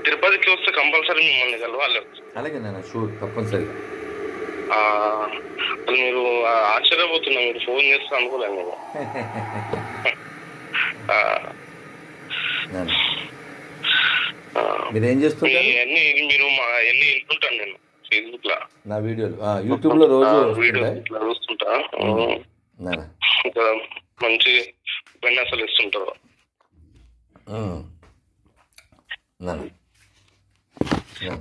తిరుపతికి వస్తే కంపల్సరీ మిమ్మల్ని కలవాలి అలాగే నాన్న షూర్ తప్పనిసరిగా ఆ, అసలు మీరు ఆ, ఆశ్చర్యపోతున్నా మీరు ఫోన్ చేస్తే అనుకోలేదు నేను ఆ, నాన్న ఆ, మీరేం మీ చేస్తుంటారు అన్ని మీరు మా అన్ని వింటుంటాను నేను ఫేస్బుక్ లో నా వీడియోలు ఆ, యూట్యూబ్లో రోజు ఆ, వస్తుంటాయి వీడియో ఇట్లా చూస్తుంటా ఆ, నాన్న ఇంకా మంచి ఉపన్యాసాలు ఇస్తుంటారు ఉమ్. నాన్న నాన్న.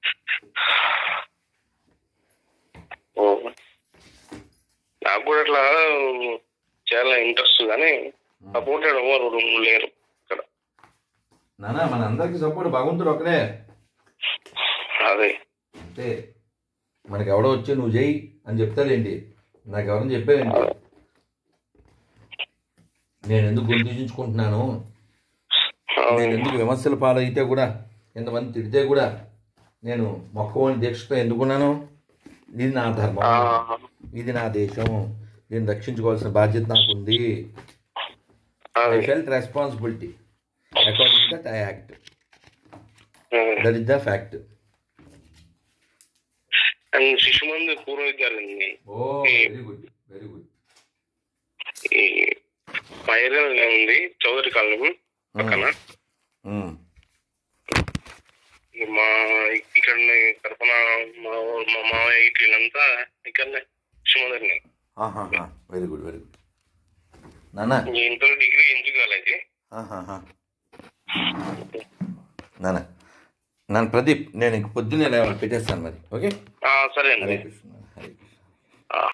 ఓ. నాకు కూడా అట్లా చాలా ఇంట్రెస్ట్ కానీ సపోర్టెడ్ ఎవరు లేరు ఇక్కడ నాన్న మన అందరికి సపోర్ట్ భగవంతుడు ఒకడే అదే అంతే మనకి ఎవడో వచ్చి నువ్వు చెయ్యి అని చెప్తాడేంటి నాకు ఎవరైనా చెప్పారేంటి నేను ఎందుకు గుర్తించుకుంటున్నాను నేను ఎందుకు విమర్శల పాలైతే కూడా ఎంతమంది తిడితే కూడా నేను మొక్కవని దీక్షతో ఎందుకున్నాను ఇది నా ధర్మం ఆ, ఇది నా దేశం దీన్ని రక్షించుకోవాల్సిన బాధ్యత నాకుంది ఐ అదే felt responsibility according that I act that is the fact and Shishu Mandir పూర్వ విద్యాలయండి ఓ వెరీ గుడ్ వెరీ గుడ్ ఈ వైరల్ ఉంది చౌదరి కాలనీ పక్కన ఈ మా ఇక్కడ కల్పన మా ఊ- మా మామయ్య ఇట్లంతా ఇక్కడనే శిశు మందిర్ని వెరీ గుడ్ వెరీ గుడ్ నాన్న ఈ ఇంటర్ డిగ్రీ ఎందుకు కాలేదు ఆహాహా. నాన్న నాన్న ప్రదీప్ నేను ఇంక పొద్దున్నే లేవాలి పెట్టేస్తాను మరి ఓకే ఆ, సరే అండి హరే కృష్ణ